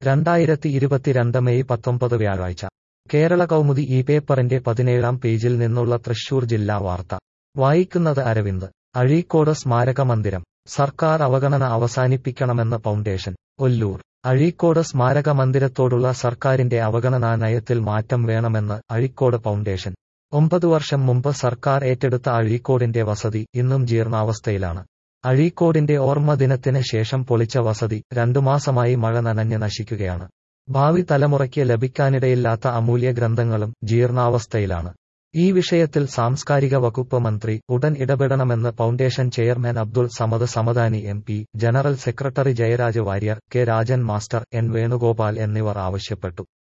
രണ്ടായിരത്തി ഇരുപത്തിരണ്ട് മെയ് പത്തൊമ്പത് വ്യാഴാഴ്ച കേരള കൗമുദി ഈ പേപ്പറിന്റെ പതിനേഴാം പേജിൽ നിന്നുള്ള തൃശൂർ ജില്ലാ വാർത്ത വായിക്കുന്നത് അരവിന്ദ് അഴീക്കോട് സ്മാരക മന്ദിരം സർക്കാർ അവഗണന അവസാനിപ്പിക്കണമെന്ന് ഫൗണ്ടേഷൻ ഒല്ലൂർ അഴീക്കോട് സ്മാരക മന്ദിരത്തോടുള്ള സർക്കാരിന്റെ അവഗണനാ നയത്തിൽ മാറ്റം വേണമെന്ന് അഴീക്കോട് ഫൗണ്ടേഷൻ ഒമ്പത് വർഷം മുമ്പ് സർക്കാർ ഏറ്റെടുത്ത അഴീക്കോടിന്റെ വസതി ഇന്നും ജീർണാവസ്ഥയിലാണ് അഴീക്കോടിന്റെ ഓർമ്മ ദിനത്തിന് ശേഷം പൊളിച്ച വസതി രണ്ടു മാസമായി മഴ നനഞ്ഞ് നശിക്കുകയാണ് ഭാവി തലമുറയ്ക്ക് ലഭിക്കാനിടയില്ലാത്ത അമൂല്യ ഗ്രന്ഥങ്ങളും ജീർണാവസ്ഥയിലാണ് ഈ വിഷയത്തിൽ സാംസ്കാരിക വകുപ്പ് മന്ത്രി ഉടൻ ഇടപെടണമെന്ന് foundation chairman Abdul Samad Samadani M P general secretary Jayaraj Warrier K Rajan master N Venugopal എന്നിവർ ആവശ്യപ്പെട്ടു